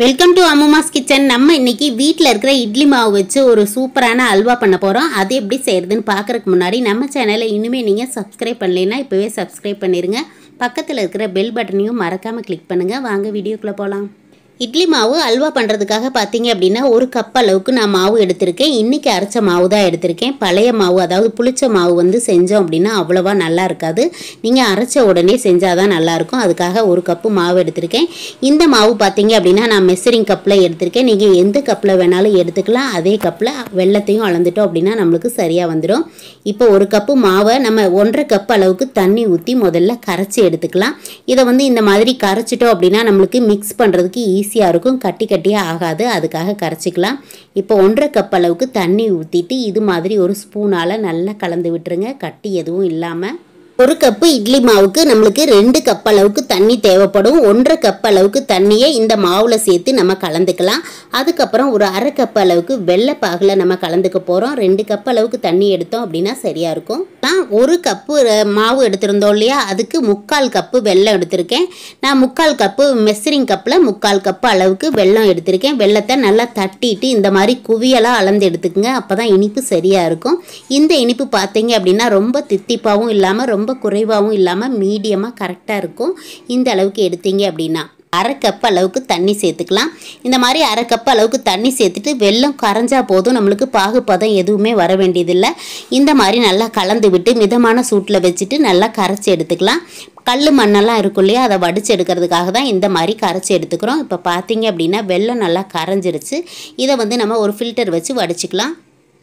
welcome to அம்மாஸ் kitchen நம்ம இன்னைக்கு வீட்டில் இருக்கிற இட்லி மாவு வச்சு ஒரு சூப்பரான அல்வா பண்ண போகிறோம் அது எப்படி செய்யறதுன்னு பார்க்கறதுக்கு முன்னாடி நம்ம சேனலை இனிமே நீங்கள் சப்ஸ்கிரைப் பண்ணலைன்னா இப்போவே சப்ஸ்கிரைப் பண்ணிடுங்க பக்கத்தில் இருக்கிற பெல் பட்டனையும் மறக்காமல் கிளிக் பண்ணுங்கள் வாங்க வீடியோக்குள்ளே போகலாம் இட்லி மாவு அல்வா பண்ணுறதுக்காக பார்த்தீங்க அப்படின்னா ஒரு கப் அளவுக்கு நான் மாவு எடுத்திருக்கேன் இன்றைக்கி அரைச்ச மாவு தான் எடுத்திருக்கேன் பழைய மாவு அதாவது புளிச்ச மாவு வந்து செஞ்சோம் அப்படின்னா அவ்வளோவா நல்லா இருக்காது நீங்கள் அரைச்ச உடனே செஞ்சால் தான் நல்லாயிருக்கும் அதுக்காக ஒரு கப்பு மாவு எடுத்திருக்கேன் இந்த மாவு பார்த்தீங்க அப்படின்னா நான் மெஷரிங் கப்பில் எடுத்திருக்கேன் நீங்கள் எந்த கப்பில் வேணாலும் எடுத்துக்கலாம் அதே கப்பில் வெள்ளத்தையும் அளந்துட்டோம் அப்படின்னா நம்மளுக்கு சரியாக வந்துடும் இப்போ ஒரு கப்பு மாவை நம்ம ஒன்றரை கப் அளவுக்கு தண்ணி ஊற்றி முதல்ல கரைச்சி எடுத்துக்கலாம் இதை வந்து இந்த மாதிரி கரைச்சிட்டோம் அப்படின்னா நம்மளுக்கு மிக்ஸ் பண்ணுறதுக்கு ஈஸியாக இருக்கும் கட்டி கட்டியாக ஆகாது அதுக்காக கரைச்சிக்கலாம் இப்போ ஒன்றரை கப் அளவுக்கு தண்ணி ஊற்றிட்டு இது மாதிரி ஒரு ஸ்பூனால் நல்லா கலந்து விட்டுருங்க கட்டி எதுவும் இல்லாமல் ஒரு கப்பு இட்லி மாவுக்கு நம்மளுக்கு ரெண்டு கப் அளவுக்கு தண்ணி தேவைப்படும் ஒன்றரை கப் அளவுக்கு தண்ணியை இந்த மாவில் சேர்த்து நம்ம கலந்துக்கலாம் அதுக்கப்புறம் ஒரு அரை கப் அளவுக்கு வெள்ளைப்பாகில் நம்ம கலந்துக்க போகிறோம் ரெண்டு கப் அளவுக்கு தண்ணி எடுத்தோம் அப்படின்னா சரியாக இருக்கும் நான் ஒரு கப்பு அஹ், மாவு எடுத்திருந்தோம் இல்லையா அதுக்கு முக்கால் கப்பு வெல்லம் எடுத்திருக்கேன் நான் முக்கால் கப்பு மெஸ்ரிங் கப்பில் முக்கால் கப்பு அளவுக்கு வெல்லம் எடுத்திருக்கேன் வெள்ளத்தை நல்லா தட்டிட்டு இந்த மாதிரி குவியலாக அளந்து எடுத்துக்கங்க அப்போ தான் இனிப்பு சரியாக இருக்கும் இந்த இனிப்பு பார்த்தீங்க அப்படின்னா ரொம்ப தித்திப்பாகவும் இல்லாமல் ரொம்ப குறைவாகவும் இல்லாமல் மீடியமாக கரெக்டாக இருக்கும் இந்த அளவுக்கு எடுத்தீங்க அப்படின்னா அரை கப் அளவுக்கு தண்ணி சேர்த்துக்கலாம் இந்த மாதிரி அரை கப் அளவுக்கு தண்ணி சேர்த்துட்டு வெல்லம் கரைஞ்சா போதும் நம்மளுக்கு பாகுப்பதம் எதுவுமே வர வேண்டியதில்லை இந்த மாதிரி நல்லா கலந்து விட்டு மிதமான சூட்டில் வச்சுட்டு நல்லா கரைச்சி எடுத்துக்கலாம் கல் மண்ணெல்லாம் இருக்கும் இல்லையா அதை வடிச்சு எடுக்கிறதுக்காக தான் இந்த மாதிரி கரைச்சி எடுத்துக்கிறோம் இப்போ பார்த்தீங்க அப்படின்னா வெல்லம் நல்லா கரைஞ்சிருச்சு இதை வந்து நம்ம ஒரு ஃபில்டர் வச்சு வடிச்சுக்கலாம்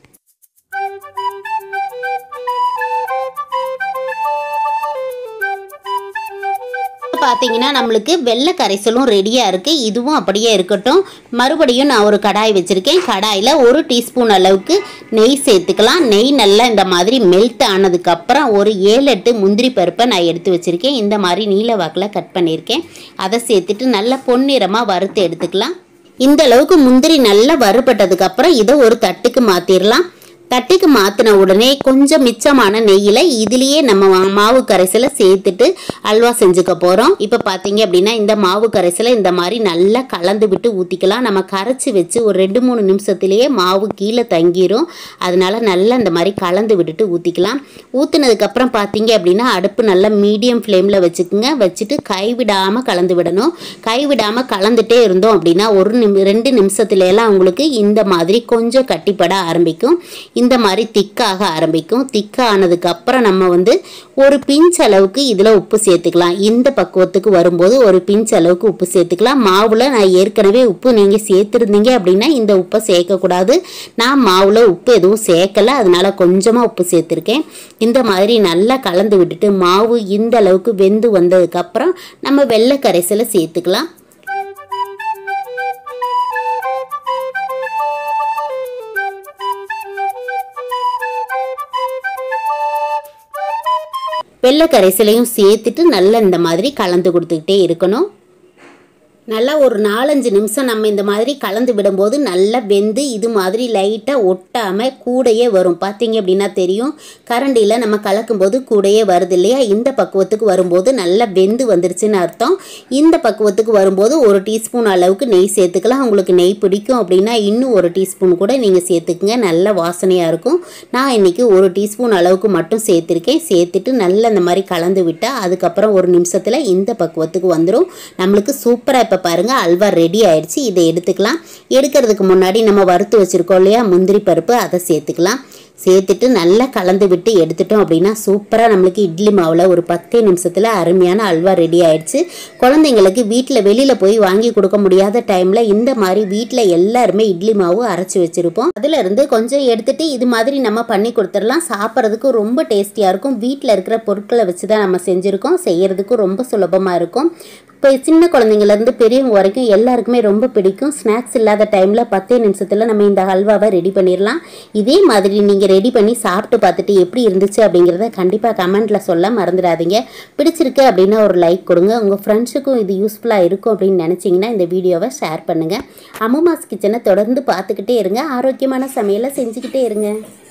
பார்த்தீங்கன்னா நம்மளுக்கு வெள்ளை கரைசலும் ரெடியாக இருக்குது இதுவும் அப்படியே இருக்கட்டும் மறுபடியும் நான் ஒரு கடாய் வச்சுருக்கேன் கடாயில் ஒரு டீஸ்பூன் அளவுக்கு நெய் சேர்த்துக்கலாம் நெய் நல்லா இந்த மாதிரி மெல்ட் ஆனதுக்கப்புறம் ஒரு ஏழு எட்டு முந்திரி பருப்பை நான் எடுத்து வச்சுருக்கேன் இந்த மாதிரி நீல வாக்கில் கட் பண்ணியிருக்கேன் அதை சேர்த்துட்டு நல்லா பொன்னிறமாக வறுத்து எடுத்துக்கலாம் இந்த அளவுக்கு முந்திரி நல்லா வறுபட்டதுக்கப்புறம் இதை ஒரு தட்டுக்கு மாற்றிடலாம் தட்டுக்கு மாற்றின உடனே கொஞ்சம் மிச்சமான நெய்யில் இதுலேயே நம்ம மா- மாவு கரைசலை சேர்த்துட்டு அல்வா செஞ்சுக்க போகிறோம் இப்போ பார்த்தீங்க அப்படின்னா இந்த மாவு கரைசலை இந்த மாதிரி நல்லா கலந்து விட்டு ஊற்றிக்கலாம் நம்ம கரைச்சி வச்சு ஒரு ரெண்டு மூணு நிமிஷத்துலேயே மாவு கீழே தங்கிரும் அதனால நல்லா இந்த மாதிரி கலந்து விட்டுட்டு ஊற்றிக்கலாம் ஊற்றுனதுக்கப்புறம் பார்த்தீங்க அப்படின்னா அடுப்பு நல்லா மீடியம் ஃப்ளேமில் வச்சுக்குங்க வச்சுட்டு கைவிடாமல் கலந்து விடணும் கைவிடாமல் கலந்துட்டே இருந்தோம் அப்படின்னா ஒரு நிமி ரெண்டு நிமிஷத்துல எல்லாம் உங்களுக்கு இந்த மாதிரி கொஞ்சம் கட்டிப்பட ஆரம்பிக்கும் இந்த மாதிரி திக்காக ஆரம்பிக்கும் திக்கானதுக்கு அப்புறம் நம்ம வந்து ஒரு பிஞ்ச் அளவுக்கு இதில் உப்பு சேர்த்துக்கலாம் இந்த பக்குவத்துக்கு வரும்போது ஒரு பிஞ்ச் அளவுக்கு உப்பு சேர்த்துக்கலாம் மாவில் நான் ஏற்கனவே உப்பு நீங்கள் சேர்த்துருந்தீங்க அப்படின்னா இந்த உப்பை சேர்க்கக்கூடாது நான் மாவில் உப்பு எதுவும் சேர்க்கல அதனால கொஞ்சமாக உப்பு சேர்த்துருக்கேன் இந்த மாதிரி நல்லா கலந்து விட்டுட்டு மாவு இந்த அளவுக்கு வெந்து வந்ததுக்கப்புறம் நம்ம வெள்ளை கரைசலை சேர்த்துக்கலாம் வெள்ளை கரைசலையும் சேர்த்துட்டு நல்லா இந்த மாதிரி கலந்து கொடுத்துக்கிட்டே இருக்கணும் நல்லா ஒரு நாலஞ்சு நிமிஷம் நம்ம இந்த மாதிரி கலந்து விடும்போது நல்லா வெந்து இது மாதிரி லைட்டாக ஒட்டாமல் கூடையே வரும் பார்த்தீங்க அப்படின்னா தெரியும் கரண்டியில் நம்ம கலக்கும்போது கூடையே வருது இல்லையா இந்த பக்குவத்துக்கு வரும்போது நல்லா வெந்து வந்துருச்சுன்னு அர்த்தம் இந்த பக்குவத்துக்கு வரும்போது ஒரு டீஸ்பூன் அளவுக்கு நெய் சேர்த்துக்கலாம் உங்களுக்கு நெய் பிடிக்கும் அப்படின்னா இன்னும் ஒரு டீஸ்பூன் கூட நீங்கள் சேர்த்துக்குங்க நல்ல வாசனையாக இருக்கும் நான் இன்றைக்கி ஒரு டீஸ்பூன் அளவுக்கு மட்டும் சேர்த்துருக்கேன் சேர்த்துட்டு நல்லா இந்த மாதிரி கலந்து விட்டால் அதுக்கப்புறம் ஒரு நிமிஷத்தில் இந்த பக்குவத்துக்கு வந்துடும் நம்மளுக்கு சூப்பராக இப்போ பாருங்கள் அல்வா ரெடி ஆயிடுச்சு இதை எடுத்துக்கலாம் எடுக்கிறதுக்கு முன்னாடி நம்ம வறுத்து வச்சுருக்கோம் இல்லையா முந்திரி பருப்பு அதை சேர்த்துக்கலாம் சேர்த்துட்டு நல்லா கலந்து விட்டு எடுத்துட்டோம் அப்படின்னா சூப்பராக நம்மளுக்கு இட்லி மாவில் ஒரு பத்தே நிமிஷத்தில் அருமையான அல்வா ரெடி ஆயிடுச்சு குழந்தைங்களுக்கு வீட்டில் வெளியில் போய் வாங்கி கொடுக்க முடியாத டைமில் இந்த மாதிரி வீட்டில் எல்லாருமே இட்லி மாவு அரைச்சி வச்சுருப்போம் அதுல இருந்து கொஞ்சம் எடுத்துட்டு இது மாதிரி நம்ம பண்ணி கொடுத்துடலாம் சாப்பிட்றதுக்கு ரொம்ப டேஸ்டியாக இருக்கும் வீட்டில் இருக்கிற பொருட்களை வச்சு தான் நம்ம செஞ்சுருக்கோம் செய்யறதுக்கும் ரொம்ப சுலபமாக இருக்கும் இப்போ சின்ன குழந்தைங்கள்லேருந்து பெரியவங்க வரைக்கும் எல்லாருக்குமே ரொம்ப பிடிக்கும் ஸ்நாக்ஸ் இல்லாத டைமில் பத்தே நிமிஷத்தில் நம்ம இந்த ஹல்வாவை ரெடி பண்ணிடலாம் இதே மாதிரி நீங்கள் ரெடி பண்ணி சாப்பிட்டு பார்த்துட்டு எப்படி இருந்துச்சு அப்படிங்கிறத கண்டிப்பாக கமெண்ட்டில் சொல்ல மறந்துடாதீங்க பிடிச்சிருக்கு அப்படின்னா ஒரு லைக் கொடுங்க உங்கள் ஃப்ரெண்ட்ஸுக்கும் இது யூஸ்ஃபுல்லாக இருக்கும் அப்படின்னு நினச்சிங்கன்னா இந்த வீடியோவை ஷேர் பண்ணுங்கள் அம்முமாஸ் கிச்சனை தொடர்ந்து பார்த்துக்கிட்டே இருங்க ஆரோக்கியமான சமையலை செஞ்சுக்கிட்டே இருங்க